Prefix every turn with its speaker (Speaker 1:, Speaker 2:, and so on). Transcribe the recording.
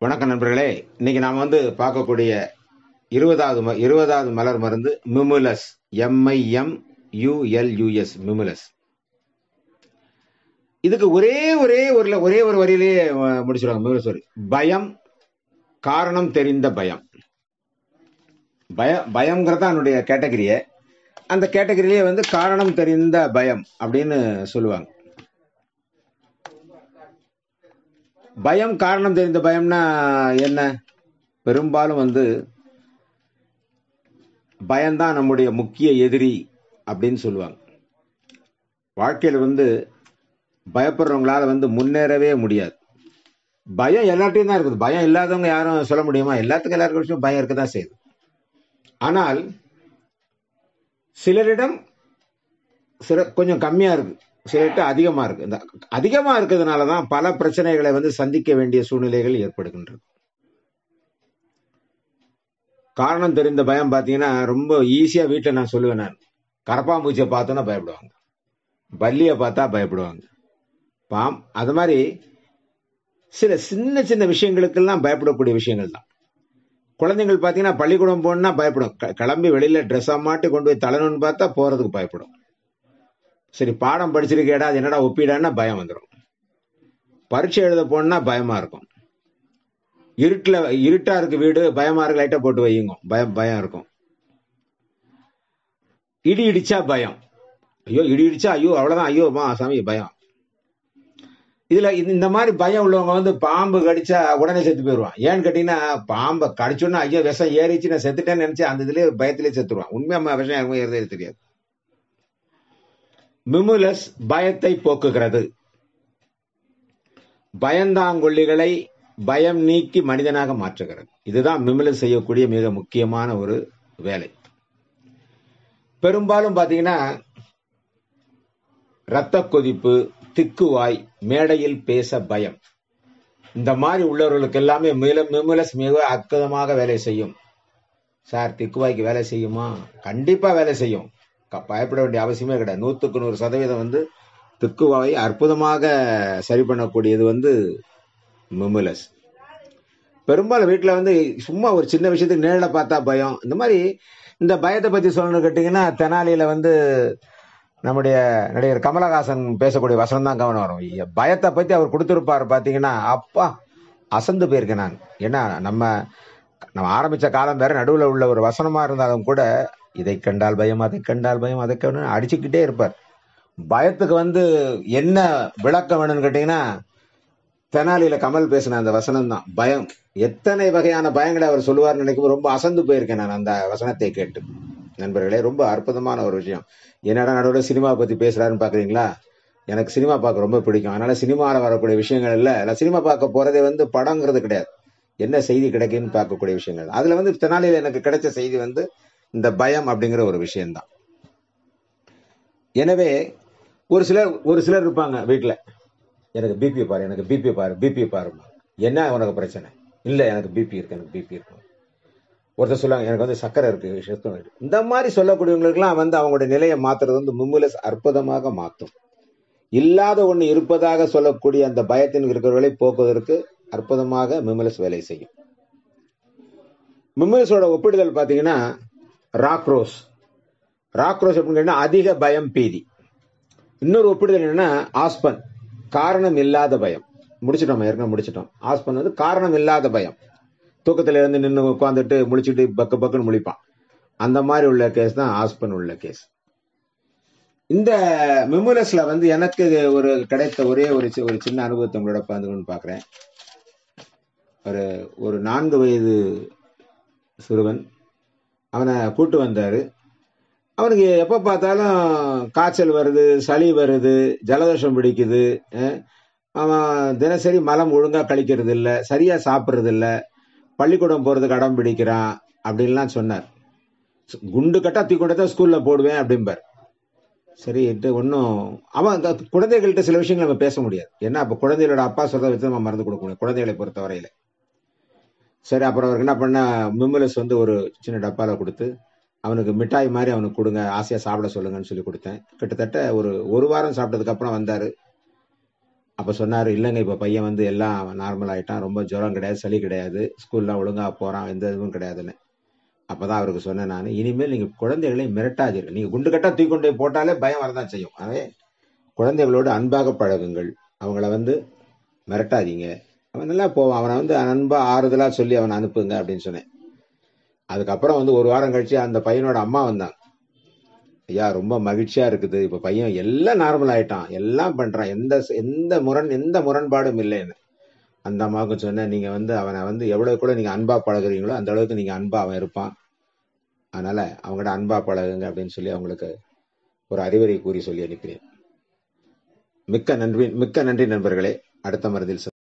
Speaker 1: வணக்கம் நண்பர்களே இன்னைக்கு நாம வந்து பார்க்கக்கூடிய இருபதாவது ம- இருபதாவது மலர் மருந்து மிமுலஸ் எம்ஐஎம் யூஎல்யூஎஸ் மிமுலஸ் இதுக்கு ஒரே ஒரே ஒரு ஒரே ஒரு வரியிலேயே அஹ், முடிச்சிருவாங்க மிமுலஸ் வரி பயம் காரணம் தெரிந்த பயம் பய பயம்ங்கிறதா என்னுடைய கேட்டகரியே அந்த கேட்டகரியிலே வந்து காரணம் தெரிந்த பயம் அப்படின்னு சொல்லுவாங்க பயம் காரணம் தெரிந்த பயம்னா என்ன பெரும்பாலும் வந்து பயம்தான் நம்முடைய முக்கிய எதிரி அப்படின்னு சொல்லுவாங்க வாழ்க்கையில் வந்து பயப்படுறவங்களால வந்து முன்னேறவே முடியாது பயம் எல்லாத்தையும் தான் இருக்குது பயம் இல்லாதவங்க யாரும் சொல்ல முடியுமா எல்லாத்துக்கும் எல்லாருக்கும் விஷயம் பயம் இருக்க தான் செய்யுது ஆனால் சிலரிடம் சில கொஞ்சம் கம்மியா இருக்கு சிலர்கிட்ட அதிகமா இருக்கு இந்த அதிகமா இருக்கிறதுனால தான் பல பிரச்சனைகளை வந்து சந்திக்க வேண்டிய சூழ்நிலைகள் ஏற்படுகின்றது காரணம் தெரிந்த பயம் பார்த்தீங்கன்னா ரொம்ப ஈஸியா வீட்டில் நான் சொல்லுவேன் நான் கரப்பாம்பூச்சியை பார்த்தோன்னா பயப்படுவாங்க பல்லியை பார்த்தா பயப்படுவாங்க பாம் அது மாதிரி சில சின்ன சின்ன விஷயங்களுக்கெல்லாம் பயப்படக்கூடிய விஷயங்கள் தான் குழந்தைகள் பார்த்தீங்கன்னா பள்ளிக்கூடம் போகணும்னா பயப்படும் க- கிளம்பி வெளியில ட்ரெஸ்ஸாக மாட்டி கொண்டு போய் தள்ளணும்னு பார்த்தா போறதுக்கு பயப்படும் சரி பாடம் படிச்சிருக்கேடா அது என்னடா ஒப்பிடான்னா பயம் வந்துடும் பரீட்சை எழுத போனா பயமா இருக்கும் இருட்டுல இருட்டா இருக்கு வீடு பயமா இருக்கு லைட்டை போட்டு வையுங்க பயம் பயம் இருக்கும் இடி இடிச்சா பயம் ஐயோ இடி இடிச்சா ஐயோ அவ்வளவுதான் ஐயோ மா சாமி பயம் இதுல இந்த இந்த மாதிரி பயம் உள்ளவங்க வந்து பாம்பு கடிச்சா உடனே செத்து போயிடுவான் ஏன்னு கேட்டீங்கன்னா பாம்பை கடிச்சோன்னா ஐயோ விஷம் ஏறிச்சு நான் செத்துட்டேன்னு நினைச்சு அந்த இதுலயே பயத்திலே செத்துருவான் உண்மையா விஷம் யாருக்கும் ஏறதே தெரியாது மிமுலஸ் பயத்தை போக்குகிறது பயந்தாங்கொல்லிகளை பயம் நீக்கி மனிதனாக மாற்றுகிறது இதுதான் மிமுலஸ் செய்யக்கூடிய மிக முக்கியமான ஒரு வேலை பெரும்பாலும் பாத்தீங்கன்னா இரத்த கொதிப்பு திக்குவாய் மேடையில் பேச பயம் இந்த மாதிரி உள்ளவர்களுக்கு எல்லாமே மில மிமுலஸ் மிக அற்புதமாக வேலை செய்யும் சார் திக்குவாய்க்கு வேலை செய்யுமா கண்டிப்பா வேலை செய்யும் க- பயப்பட வேண்டிய அவசியமே கிடையாது நூத்துக்கு நூறு சதவீதம் வந்து திக்குவாயை அற்புதமாக சரி பண்ணக்கூடியது வந்து மிமுலஸ் பெரும்பாலும் வீட்டில் வந்து சும்மா ஒரு சின்ன விஷயத்துக்கு நேரில் பார்த்தா பயம் இந்த மாதிரி இந்த பயத்தை பற்றி சொல்லணும்னு கேட்டிங்கன்னா தெனாலியில் வந்து நம்முடைய நடிகர் கமலஹாசன் பேசக்கூடிய வசனம் தான் கவனம் வரும் ஐய, பயத்தை பற்றி அவர் கொடுத்துருப்பார் பார்த்தீங்கன்னா அப்பா அசந்து போயிருக்கேன் நான் ஏன்னா நம்ம நம்ம ஆரம்பிச்ச காலம் வேற நடுவில் உள்ள ஒரு வசனமா இருந்தாலும் கூட இதை கண்டால் பயம் அதை கண்டால் பயம் அதை கண்டால் அடிச்சுக்கிட்டே இருப்பார் பயத்துக்கு வந்து என்ன விளக்கம் வேணும்னு கேட்டீங்கன்னா தெனாலியில கமல் பேசின அந்த வசனம் தான் பயம் எத்தனை வகையான பயங்களை அவர் சொல்லுவார்னு நினைக்கும் ரொம்ப அசந்து போயிருக்கேன் நான் அந்த வசனத்தை கேட்டு நண்பர்களே ரொம்ப அற்புதமான ஒரு விஷயம் என்னடா நடுவில் சினிமா பத்தி பேசுறாருன்னு பாக்குறீங்களா எனக்கு சினிமா பார்க்க ரொம்ப பிடிக்கும் அதனால சினிமாவில் வரக்கூடிய விஷயங்கள் இல்ல நான் சினிமா பார்க்க போறதே வந்து படங்கிறது கிடையாது என்ன செய்தி கிடைக்குன்னு பார்க்கக்கூடிய விஷயங்கள் அதுல வந்து தெனாலியில எனக்கு கிடைச்ச செய்தி வந்து இந்த பயம் அப்படிங்கிற ஒரு விஷயம்தான் எனவே ஒரு சிலர் ஒரு சிலர் இருப்பாங்க வீட்டில் எனக்கு பிபி பாரு எனக்கு பிபி பாரு பிபி பாரு என்ன உனக்கு பிரச்சனை இல்ல எனக்கு பிபி இருக்கு எனக்கு பிபி இருக்கு ஒருத்தர் சொல்லுவாங்க எனக்கு வந்து சக்கரை இருக்கு சுத்தம் இருக்கு இந்த மாதிரி சொல்லக்கூடியவங்களுக்குலாம் வந்து அவங்களுடைய நிலையை மாத்துறது வந்து மும்முலஸ் அற்புதமாக மாற்றும் இல்லாத ஒண்ணு இருப்பதாக சொல்லக்கூடிய அந்த பயத்தின் இருக்கிறவர்களை போக்குவதற்கு அற்புதமாக மிமுலஸ் வேலை செய்யும் மிமுலஸோட ஒப்பிடுதல் பாத்தீங்கன்னா ராக்ரோஸ் ராக்ரோஸ் அப்படின்னு கேட்டீங்கன்னா அதிக பயம் பீதி இன்னொரு ஒப்பிடுதல் என்னன்னா ஆஸ்பன் காரணம் இல்லாத பயம் முடிச்சிட்டோம் ஏற்கனவே முடிச்சிட்டோம் ஆஸ்பன் வந்து காரணம் இல்லாத பயம் தூக்கத்துல இருந்து நின்று உட்காந்துட்டு முழிச்சிட்டு பக்கு பக்குன்னு முழிப்பான் அந்த மாதிரி உள்ள கேஸ் தான் ஆஸ்பன் உள்ள கேஸ் இந்த மெமுலஸ்ல வந்து எனக்கு ஒரு கிடைத்த ஒரே ஒரு சி- ஒரு சின்ன அனுபவத்தை உங்களோட பகிர்ந்துக்கணும்னு பாக்குறேன் ஒரு ஒரு நான்கு வயது சிறுவன் அவனை கூட்டு வந்தாரு அவனுக்கு எப்ப பார்த்தாலும் காய்ச்சல் வருது சளி வருது ஜலதோஷம் பிடிக்குது அஹ் அவன் தினசரி மலம் ஒழுங்கா கழிக்கிறது இல்ல சரியா சாப்பிடுறது இல்ல பள்ளிக்கூடம் போறதுக்கு அடம் பிடிக்கிறான் அப்படின்லாம் சொன்னார் குண்டு கட்டா தூக்கி கொண்டு தான் ஸ்கூல்ல போடுவேன் அப்படிம்பார் சரி ஒன்றும் அவன் அந்த குழந்தைகள்கிட்ட சில விஷயங்கள் நம்ம பேச முடியாது ஏன்னா அப்ப குழந்தைகளோட அப்பா சொல்றத வச்சு நம்ம மறந்து கொடுக்க முடியும் குழந்தைகளை பொறுத்தவரையில சரி அப்புறம் அவருக்கு என்ன பண்ண மிம்முலஸ் வந்து ஒரு சின்ன டப்பால கொடுத்து அவனுக்கு மிட்டாய் மாதிரி அவனுக்கு கொடுங்க ஆசையா சாப்பிட சொல்லுங்கன்னு சொல்லி கொடுத்தேன் கிட்டத்தட்ட ஒரு ஒரு வாரம் சாப்பிட்டதுக்கு அப்புறம் வந்தாரு அப்ப சொன்னாரு இல்லைங்க இப்ப பையன் வந்து எல்லாம் நார்மல் ஆயிட்டான் ரொம்ப ஜுரம் கிடையாது சளி கிடையாது ஸ்கூல்லாம் ஒழுங்கா போறான் எந்த இதுவும் கிடையாதுன்னு அப்பதான் அவருக்கு சொன்னேன் நான் இனிமேல் நீங்க குழந்தைகளை மிரட்டாதீர்கள் நீங்க குண்டு கட்டா தூக்கி கொண்டு போய் போட்டாலே பயம் வரதான் செய்யும் எனவே குழந்தைகளோடு அன்பாக பழகுங்கள் அவங்கள வந்து மிரட்டாதீங்க அவன் நல்லா போவான் அவனை வந்து அன்பா ஆறுதலா சொல்லி அவனை அனுப்புங்க அப்படின்னு சொன்னேன் அதுக்கப்புறம் வந்து ஒரு வாரம் கழிச்சு அந்த பையனோட அம்மா வந்தாங்க ஐயா ரொம்ப மகிழ்ச்சியா இருக்குது இப்ப பையன் எல்லாம் நார்மல் ஆயிட்டான் எல்லாம் பண்றான் எந்த எந்த முரண் எந்த முரண்பாடும் இல்லைன்னு அந்த அம்மாவுக்கு சொன்னேன் நீங்க வந்து அவனை வந்து எவ்வளவு கூட நீங்க அன்பா பழகுறீங்களோ அந்த அளவுக்கு நீங்க அன்பா அவன் இருப்பான் அதனால அவங்கள்ட்ட அன்பா பழகுங்க அப்படின்னு சொல்லி அவங்களுக்கு ஒரு அறிவுரை கூறி சொல்லி அனுப்பினேன் மிக்க நன்றி மிக்க நன்றி நண்பர்களே அடுத்த மருந்தில்